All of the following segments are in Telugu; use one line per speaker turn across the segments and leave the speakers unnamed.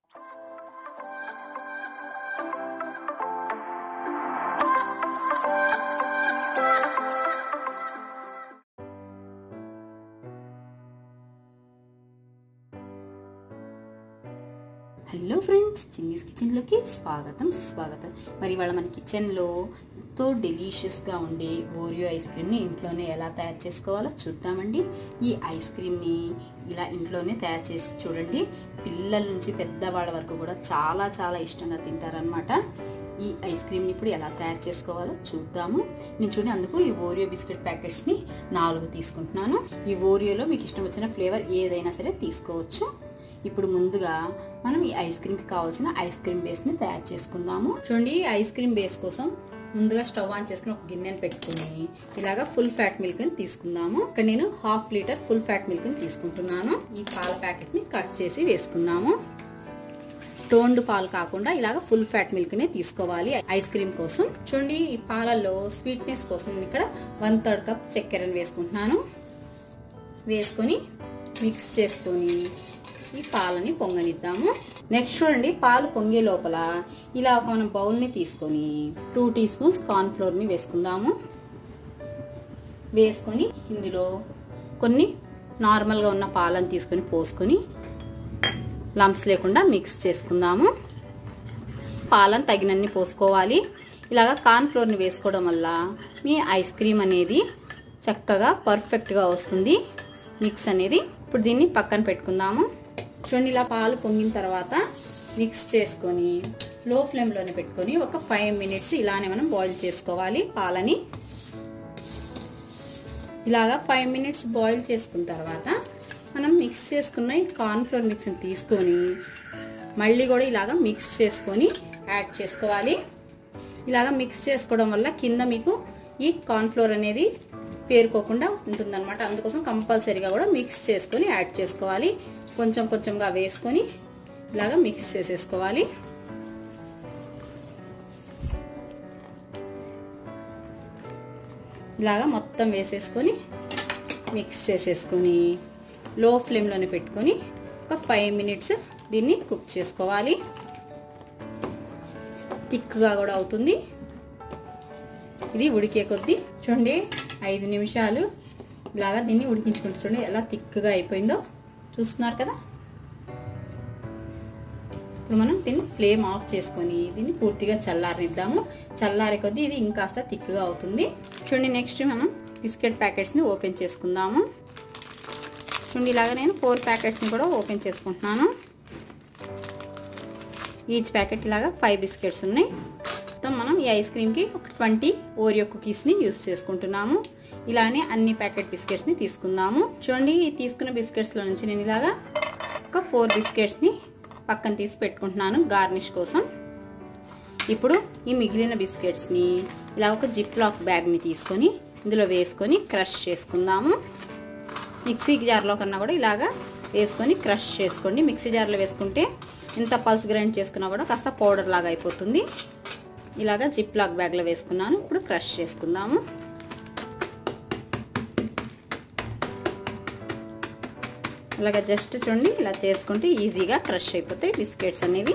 హలో ఫ్రెండ్స్ చిన్నీస్ కిచెన్లోకి స్వాగతం సుస్వాగతం మరి ఇవాళ మన కిచెన్లో ఎంతో డెలీషియస్గా ఉండే ఓరియో ఐస్ క్రీమ్ని ఇంట్లోనే ఎలా తయారు చేసుకోవాలో చూద్దామండి ఈ ఐస్ క్రీమ్ని ఇలా ఇంట్లోనే తయారు చేసి చూడండి పిల్లల నుంచి పెద్దవాళ్ళ వరకు కూడా చాలా చాలా ఇష్టంగా తింటారనమాట ఈ ఐస్ క్రీమ్ని ఇప్పుడు ఎలా తయారు చేసుకోవాలో చూద్దాము నేను చూడండి అందుకు ఈ ఓరియో బిస్కెట్ ప్యాకెట్స్ని నాలుగు తీసుకుంటున్నాను ఈ ఓరియోలో మీకు ఇష్టం వచ్చిన ఫ్లేవర్ ఏదైనా సరే తీసుకోవచ్చు ఇప్పుడు ముందుగా మనం ఈ ఐస్ క్రీమ్కి కావాల్సిన ఐస్ క్రీమ్ బేస్ని తయారు చేసుకుందాము చూడండి ఈ ఐస్ క్రీమ్ బేస్ కోసం ముందుగా స్టవ్ ఆన్ చేసుకుని ఒక గిన్నెని పెట్టుకుని ఇలాగా ఫుల్ ఫ్యాట్ మిల్క్ని తీసుకుందాము ఇక్కడ నేను హాఫ్ లీటర్ ఫుల్ ఫ్యాట్ మిల్క్ని తీసుకుంటున్నాను ఈ పాల ప్యాకెట్ని కట్ చేసి వేసుకుందాము టోన్డ్ పాలు కాకుండా ఇలాగ ఫుల్ ఫ్యాట్ మిల్క్ నే తీసుకోవాలి ఐస్ క్రీమ్ కోసం చూడండి ఈ పాలల్లో స్వీట్నెస్ కోసం నేను ఇక్కడ వన్ థర్డ్ కప్ చక్కెరని వేసుకుంటున్నాను వేసుకొని మిక్స్ చేసుకొని ఈ పాలని పొంగనిద్దాము నెక్స్ట్ చూడండి పాలు పొంగే లోపల ఇలా ఒక మనం బౌల్ని తీసుకొని టూ టీ స్పూన్స్ కార్న్ ఫ్లోర్ని వేసుకుందాము వేసుకొని ఇందులో కొన్ని నార్మల్గా ఉన్న పాలను తీసుకొని పోసుకొని లంప్స్ లేకుండా మిక్స్ చేసుకుందాము పాలను తగినన్ని పోసుకోవాలి ఇలాగ కార్న్ ఫ్లోర్ని వేసుకోవడం వల్ల మీ ఐస్ క్రీమ్ అనేది చక్కగా పర్ఫెక్ట్గా వస్తుంది మిక్స్ అనేది ఇప్పుడు దీన్ని పక్కన పెట్టుకుందాము చూడండి ఇలా పాలు పొంగిన తర్వాత మిక్స్ చేసుకొని లో ఫ్లేమ్లోనే పెట్టుకొని ఒక ఫైవ్ మినిట్స్ ఇలానే మనం బాయిల్ చేసుకోవాలి పాలని ఇలాగా ఫైవ్ మినిట్స్ బాయిల్ చేసుకున్న తర్వాత మనం మిక్స్ చేసుకున్న ఈ కార్న్ఫ్లోర్ మిక్స్ని తీసుకొని మళ్ళీ కూడా ఇలాగ మిక్స్ చేసుకొని యాడ్ చేసుకోవాలి ఇలాగ మిక్స్ చేసుకోవడం వల్ల కింద మీకు ఈ కార్న్ఫ్లోర్ అనేది పేరుకోకుండా ఉంటుందన్నమాట అందుకోసం కంపల్సరీగా కూడా మిక్స్ చేసుకొని యాడ్ చేసుకోవాలి కొంచెం కొంచెంగా వేసుకొని ఇలాగ మిక్స్ చేసేసుకోవాలి ఇలాగా మొత్తం వేసేసుకొని మిక్స్ చేసేసుకొని లో ఫ్లేమ్లోనే పెట్టుకొని ఒక ఫైవ్ మినిట్స్ దీన్ని కుక్ చేసుకోవాలి థిక్గా కూడా అవుతుంది ఇది ఉడికే కొద్దీ చూడండి ఐదు నిమిషాలు ఇలాగా దీన్ని ఉడికించుకుంటూ చూడండి ఎలా థిక్గా అయిపోయిందో చూస్తున్నారు కదా ఇప్పుడు మనం దీన్ని ఫ్లేమ్ ఆఫ్ చేసుకొని దీన్ని పూర్తిగా చల్లారనిద్దాము చల్లారే కొద్దీ ఇది ఇంకాస్త థిక్గా అవుతుంది చూడండి నెక్స్ట్ మనం బిస్కెట్ ప్యాకెట్స్ని ఓపెన్ చేసుకుందాము చూడండి ఇలాగ నేను ఫోర్ ప్యాకెట్స్ని కూడా ఓపెన్ చేసుకుంటున్నాను ఈచ్ ప్యాకెట్ ఇలాగా ఫైవ్ బిస్కెట్స్ ఉన్నాయి మొత్తం మనం ఈ ఐస్ క్రీమ్కి ఒక ట్వంటీ ఓరియో కుకీస్ని యూస్ చేసుకుంటున్నాము ఇలానే అన్ని ప్యాకెట్ బిస్కెట్స్ని తీసుకుందాము చూడండి తీసుకున్న బిస్కెట్స్లో నుంచి నేను ఇలాగా ఒక ఫోర్ బిస్కెట్స్ని పక్కన తీసి పెట్టుకుంటున్నాను గార్నిష్ కోసం ఇప్పుడు ఈ మిగిలిన బిస్కెట్స్ని ఇలా ఒక జిప్ లాక్ బ్యాగ్ని తీసుకొని ఇందులో వేసుకొని క్రష్ చేసుకుందాము మిక్సీ జార్లో కన్నా కూడా ఇలాగా వేసుకొని క్రష్ చేసుకోండి మిక్సీ జార్లో వేసుకుంటే ఎంత పల్స్ గ్రైండ్ చేసుకున్నా కూడా కాస్త పౌడర్ లాగా అయిపోతుంది ఇలాగా జిప్ లాక్ బ్యాగ్లో వేసుకున్నాను ఇప్పుడు క్రష్ చేసుకుందాము ఇలాగ జస్ట్ చూడండి ఇలా చేసుకుంటే ఈజీగా క్రష్ అయిపోతాయి బిస్కెట్స్ అనేవి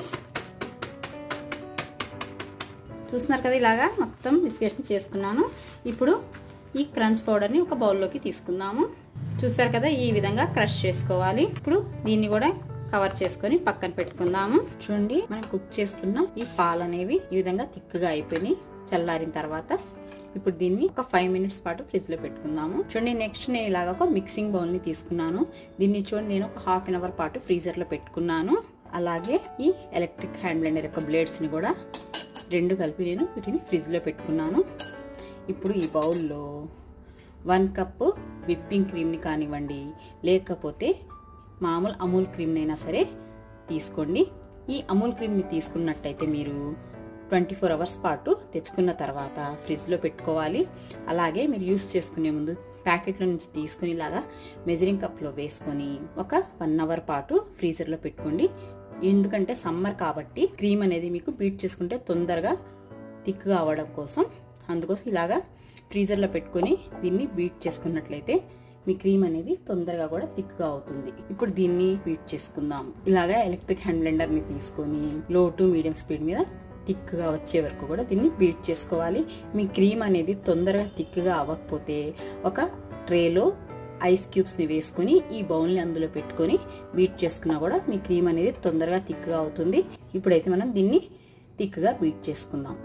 చూస్తున్నారు కదా ఇలాగా మొత్తం బిస్కెట్స్ని చేసుకున్నాను ఇప్పుడు ఈ క్రంచ్ పౌడర్ని ఒక బౌల్లోకి తీసుకుందాము చూసారు కదా ఈ విధంగా క్రష్ చేసుకోవాలి ఇప్పుడు దీన్ని కూడా కవర్ చేసుకొని పక్కన పెట్టుకుందాము చూడండి మనం కుక్ చేసుకున్న ఈ పాలు అనేవి ఈ విధంగా థిక్గా అయిపోయినాయి చల్లారిన తర్వాత ఇప్పుడు దీన్ని ఒక ఫైవ్ మినిట్స్ పాటు ఫ్రిడ్జ్ లో పెట్టుకుందాము చూడండి నెక్స్ట్ నేను ఇలాగ ఒక మిక్సింగ్ బౌల్ ని తీసుకున్నాను దీన్ని చూడండి నేను ఒక హాఫ్ అన్ అవర్ పాటు ఫ్రీజర్ లో పెట్టుకున్నాను అలాగే ఈ ఎలక్ట్రిక్ హ్యాండ్ బ్లెండర్ యొక్క బ్లేడ్స్ ని కూడా రెండు కలిపి నేను వీటిని ఫ్రిడ్జ్ లో పెట్టుకున్నాను ఇప్పుడు ఈ బౌల్లో వన్ కప్పు విప్పింగ్ క్రీమ్ని కానివ్వండి లేకపోతే మామూలు అమూల్ క్రీమ్నైనా సరే తీసుకోండి ఈ అమూల్ క్రీమ్ని తీసుకున్నట్టయితే మీరు ట్వంటీ ఫోర్ అవర్స్ పాటు తెచ్చుకున్న తర్వాత ఫ్రిడ్జ్లో పెట్టుకోవాలి అలాగే మీరు యూస్ చేసుకునే ముందు ప్యాకెట్లో నుంచి తీసుకుని ఇలాగా మెజరింగ్ కప్లో వేసుకొని ఒక వన్ అవర్ పాటు ఫ్రీజర్లో పెట్టుకోండి ఎందుకంటే సమ్మర్ కాబట్టి క్రీమ్ అనేది మీకు బీట్ చేసుకుంటే తొందరగా థిక్గా అవ్వడం కోసం అందుకోసం ఇలాగా ఫ్రీజర్లో పెట్టుకొని దీన్ని బీట్ చేసుకున్నట్లయితే మీ క్రీమ్ అనేది తొందరగా కూడా థిక్గా అవుతుంది ఇప్పుడు దీన్ని బీట్ చేసుకుందాం ఇలాగా ఎలక్ట్రిక్ హ్యాండ్ బ్లెండర్ ని తీసుకొని లో టు మీడియం స్పీడ్ మీద థిక్గా వచ్చే వరకు కూడా దీన్ని బీట్ చేసుకోవాలి మీ క్రీమ్ అనేది తొందరగా థిక్గా అవ్వకపోతే ఒక ట్రేలో ఐస్ క్యూబ్స్ని వేసుకొని ఈ బౌల్ని అందులో పెట్టుకొని బీట్ చేసుకున్నా కూడా మీ క్రీమ్ అనేది తొందరగా థిక్గా అవుతుంది ఇప్పుడైతే మనం దీన్ని థిక్గా బీట్ చేసుకుందాం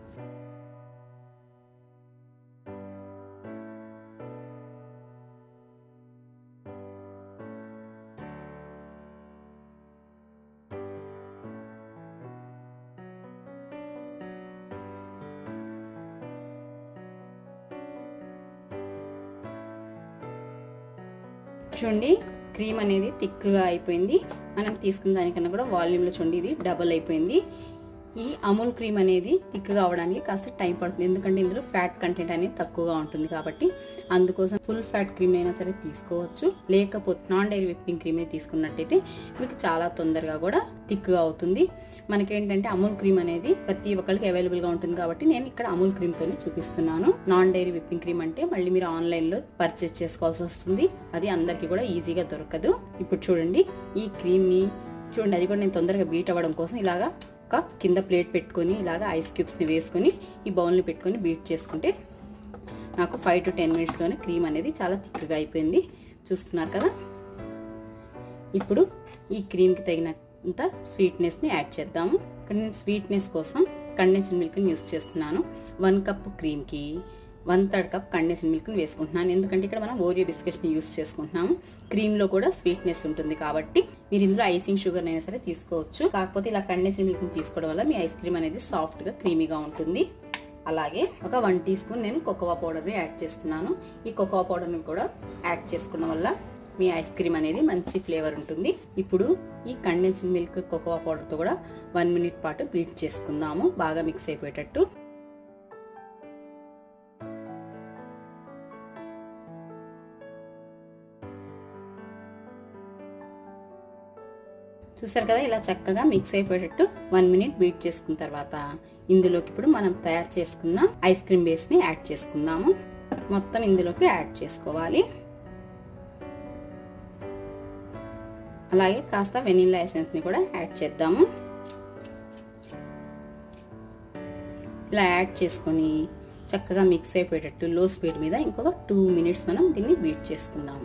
చూడండి క్రీమ్ అనేది థిక్గా అయిపోయింది మనం తీసుకున్న దానికన్నా కూడా వాల్యూమ్లో చూడండి ఇది డబల్ అయిపోయింది ఈ అమూల్ క్రీమ్ అనేది థిక్గా అవడానికి కాస్త టైం పడుతుంది ఎందుకంటే ఇందులో ఫ్యాట్ కంటెంట్ అనేది తక్కువగా ఉంటుంది కాబట్టి అందుకోసం ఫుల్ ఫ్యాట్ క్రీమ్ అయినా సరే తీసుకోవచ్చు లేకపోతే నాన్ డైరీ విప్పింగ్ క్రీమ్ తీసుకున్నట్టయితే మీకు చాలా తొందరగా కూడా థిక్గా అవుతుంది మనకేంటంటే అమూల్ క్రీమ్ అనేది ప్రతి ఒక్కరికి అవైలబుల్ గా ఉంటుంది కాబట్టి నేను ఇక్కడ అమూల్ క్రీమ్ తోనే చూపిస్తున్నాను నాన్ డైరీ విప్పింగ్ క్రీమ్ అంటే మళ్ళీ మీరు ఆన్లైన్ లో పర్చేస్ చేసుకోవాల్సి వస్తుంది అది అందరికి కూడా ఈజీగా దొరకదు ఇప్పుడు చూడండి ఈ క్రీమ్ ని చూడండి అది కూడా నేను తొందరగా బీట్ అవ్వడం కోసం ఇలాగా ఒక కింద ప్లేట్ పెట్టుకొని ఇలాగా ఐస్ క్యూబ్స్ ని వేసుకొని ఈ బౌల్ని పెట్టుకొని బీట్ చేసుకుంటే నాకు ఫైవ్ టు టెన్ మినిట్స్లోనే క్రీమ్ అనేది చాలా థిక్గా అయిపోయింది చూస్తున్నారు కదా ఇప్పుడు ఈ క్రీమ్కి తగినంత స్వీట్నెస్ని యాడ్ చేద్దాము ఇక్కడ నేను స్వీట్నెస్ కోసం కండెన్స్డ్ మిల్క్ని యూస్ చేస్తున్నాను వన్ కప్ క్రీమ్కి వన్ థర్డ్ కప్ కండెన్స్డ్ మిల్క్ని వేసుకుంటున్నాను ఎందుకంటే ఇక్కడ మనం ఓరియో బిస్కెట్స్ని యూస్ చేసుకుంటున్నాము క్రీమ్లో కూడా స్వీట్నెస్ ఉంటుంది కాబట్టి మీరు ఇందులో ఐసింగ్ షుగర్ అయినా సరే తీసుకోవచ్చు కాకపోతే ఇలా కండెన్స్డ్ మిల్క్ని తీసుకోవడం వల్ల మీ ఐస్ క్రీమ్ అనేది సాఫ్ట్గా క్రీమీగా ఉంటుంది అలాగే ఒక వన్ టీ స్పూన్ నేను కోకోవా పౌడర్ని యాడ్ చేస్తున్నాను ఈ కోకోవా పౌడర్ని కూడా యాడ్ చేసుకోవడం వల్ల మీ ఐస్ క్రీమ్ అనేది మంచి ఫ్లేవర్ ఉంటుంది ఇప్పుడు ఈ కండెన్స్డ్ మిల్క్ కోకోవా పౌడర్తో కూడా వన్ మినిట్ పాటు బీట్ చేసుకుందాము బాగా మిక్స్ అయిపోయేటట్టు చూసారు కదా ఇలా చక్కగా మిక్స్ అయిపోయేటట్టు వన్ మినిట్ బీట్ చేసుకున్న తర్వాత ఇందులోకి ఇప్పుడు మనం తయారు చేసుకున్న ఐస్ క్రీమ్ బేస్ని యాడ్ చేసుకుందాము మొత్తం ఇందులోకి యాడ్ చేసుకోవాలి అలాగే కాస్త వెనిల్లా ఎసెన్స్ని కూడా యాడ్ చేద్దాము ఇలా యాడ్ చేసుకొని చక్కగా మిక్స్ అయిపోయేటట్టు లో స్పీడ్ మీద ఇంకొక టూ మినిట్స్ మనం దీన్ని బీట్ చేసుకుందాము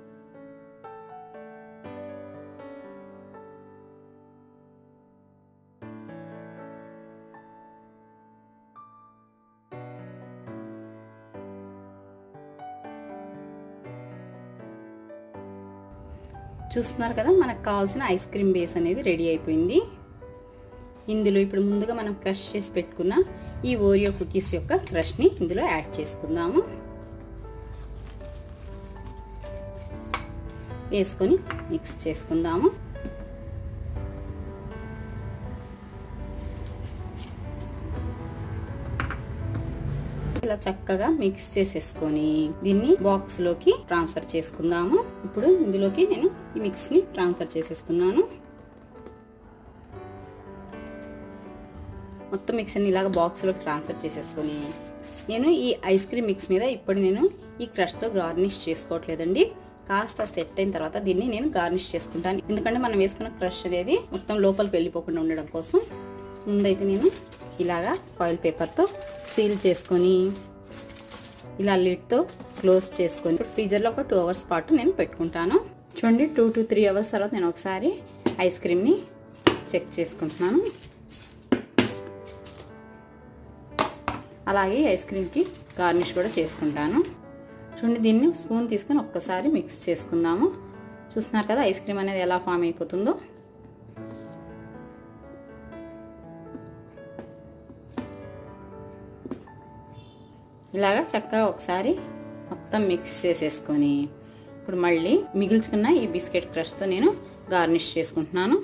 చూస్తున్నారు కదా మనకు కావాల్సిన ఐస్ క్రీమ్ బేస్ అనేది రెడీ అయిపోయింది ఇందులో ఇప్పుడు ముందుగా మనం క్రష్ చేసి పెట్టుకున్న ఈ ఓరియో కుకీస్ యొక్క క్రష్ని ఇందులో యాడ్ చేసుకుందాము వేసుకొని మిక్స్ చేసుకుందాము ఇలా చక్కగా మిక్స్ చేసేసుకొని దీన్ని బాక్స్ లోకి ట్రాన్స్ఫర్ చేసుకుందాము ఇప్పుడు ఇందులోకి నేను ఈ మిక్స్ ని ట్రాన్స్ఫర్ చేసేస్తున్నాను మొత్తం మిక్స్ ని ఇలాగ బాక్స్ లోకి ట్రాన్స్ఫర్ చేసేసుకొని నేను ఈ ఐస్ క్రీమ్ మిక్స్ మీద ఇప్పుడు నేను ఈ క్రష్ తో గార్నిష్ చేసుకోవట్లేదండి కాస్త సెట్ అయిన తర్వాత దీన్ని నేను గార్నిష్ చేసుకుంటాను ఎందుకంటే మనం వేసుకున్న క్రష్ అనేది మొత్తం లోపలికి వెళ్ళిపోకుండా ఉండడం కోసం ముందైతే నేను ఇలాగా ఫాయిల్ పేపర్తో సీల్ చేసుకొని ఇలా లిడ్తో క్లోజ్ చేసుకొని ఫ్రీజర్లో ఒక టూ అవర్స్ పాటు నేను పెట్టుకుంటాను చూడండి టూ టు త్రీ అవర్స్ తర్వాత నేను ఒకసారి ఐస్ క్రీమ్ని చెక్ చేసుకుంటున్నాను అలాగే ఐస్ క్రీమ్కి గార్నిష్ కూడా చేసుకుంటాను చూడండి దీన్ని స్పూన్ తీసుకొని ఒక్కసారి మిక్స్ చేసుకుందాము చూస్తున్నారు కదా ఐస్ క్రీమ్ అనేది ఎలా ఫామ్ అయిపోతుందో ఇలాగా చక్కగా ఒకసారి మొత్తం మిక్స్ చేసేసుకొని ఇప్పుడు మళ్ళీ మిగిల్చుకున్న ఈ బిస్కెట్ క్రష్తో నేను గార్నిష్ చేసుకుంటున్నాను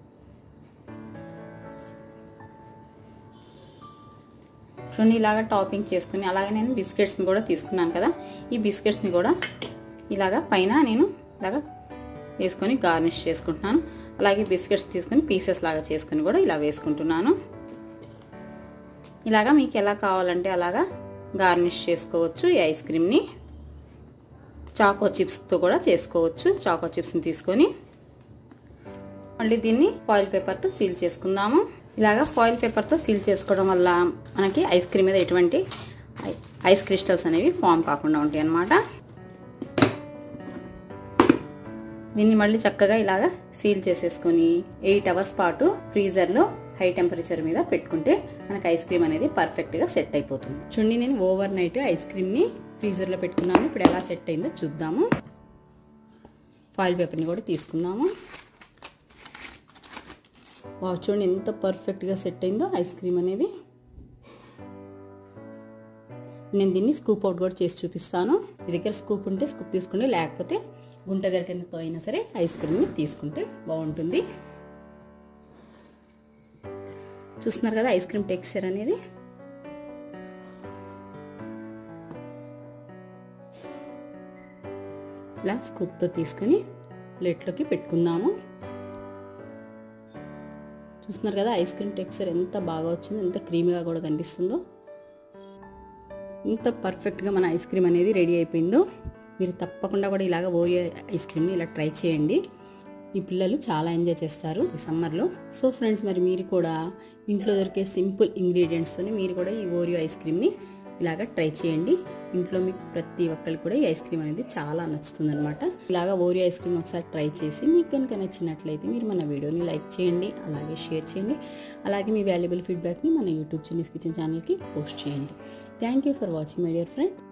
చూడండి ఇలాగా టాపింగ్ చేసుకుని అలాగే నేను బిస్కెట్స్ని కూడా తీసుకున్నాను కదా ఈ బిస్కెట్స్ని కూడా ఇలాగా పైన నేను ఇలాగా వేసుకొని గార్నిష్ చేసుకుంటున్నాను అలాగే బిస్కెట్స్ తీసుకొని పీసెస్ లాగా చేసుకొని కూడా ఇలా వేసుకుంటున్నాను ఇలాగా మీకు ఎలా కావాలంటే అలాగా గార్నిష్ చేసుకోవచ్చు ఈ ఐస్ క్రీమ్ని చాకో చిప్స్తో కూడా చేసుకోవచ్చు చాకో చిప్స్ని తీసుకొని మళ్ళీ దీన్ని ఫాయిల్ పేపర్తో సీల్ చేసుకుందాము ఇలాగా ఫాయిల్ పేపర్తో సీల్ చేసుకోవడం వల్ల మనకి ఐస్ క్రీమ్ మీద ఎటువంటి ఐస్ క్రిస్టల్స్ అనేవి ఫామ్ కాకుండా ఉంటాయి అన్నమాట దీన్ని మళ్ళీ చక్కగా ఇలాగా సీల్ చేసేసుకొని ఎయిట్ అవర్స్ పాటు ఫ్రీజర్లో హై టెంపరేచర్ మీద పెట్టుకుంటే మనకి ఐస్ క్రీమ్ అనేది పర్ఫెక్ట్గా సెట్ అయిపోతుంది చూడండి నేను ఓవర్ నైట్ ఐస్ క్రీమ్ని ఫ్రీజర్లో పెట్టుకున్నాను ఇప్పుడు ఎలా సెట్ అయిందో చూద్దాము ఫాయిల్ పేపర్ని కూడా తీసుకుందాము వా చూడండి ఎంత పర్ఫెక్ట్గా సెట్ అయిందో ఐస్ క్రీమ్ అనేది నేను దీన్ని స్కూప్ అవుట్ కూడా చేసి చూపిస్తాను మీ దగ్గర స్కూప్ ఉంటే స్కూప్ తీసుకోండి లేకపోతే గుంట గరిటెనతో అయినా సరే ఐస్ క్రీమ్ని తీసుకుంటే బాగుంటుంది చూస్తున్నారు కదా ఐస్ క్రీమ్ టెక్స్చర్ అనేది ఇలా స్కూప్తో తీసుకొని ప్లేట్లోకి పెట్టుకుందాము చూస్తున్నారు కదా ఐస్ క్రీమ్ టెక్స్చర్ ఎంత బాగా వచ్చిందో ఎంత క్రీమీగా కూడా కనిపిస్తుందో ఎంత పర్ఫెక్ట్గా మన ఐస్ క్రీమ్ అనేది రెడీ అయిపోయిందో మీరు తప్పకుండా కూడా ఇలాగ ఓరియో ఐస్ క్రీమ్ని ఇలా ట్రై చేయండి మీ పిల్లలు చాలా ఎంజాయ్ చేస్తారు ఈ సమ్మర్లో సో ఫ్రెండ్స్ మరి మీరు కూడా ఇంట్లో దొరికే సింపుల్ ఇంగ్రీడియంట్స్తో మీరు కూడా ఈ ఓరియో ఐస్ క్రీమ్ని ఇలాగ ట్రై చేయండి ఇంట్లో మీకు ప్రతి ఒక్కరికి కూడా ఈ ఐస్ క్రీమ్ అనేది చాలా నచ్చుతుంది అనమాట ఇలాగ ఓరియో ఐస్ క్రీమ్ ఒకసారి ట్రై చేసి మీకు కనుక నచ్చినట్లయితే మీరు మన వీడియోని లైక్ చేయండి అలాగే షేర్ చేయండి అలాగే మీ వాల్యుబుల్ ఫీడ్బ్యాక్ని మన యూట్యూబ్ చిన్నీస్ కిచెన్ ఛానల్కి పోస్ట్ చేయండి thank you for watching my dear friend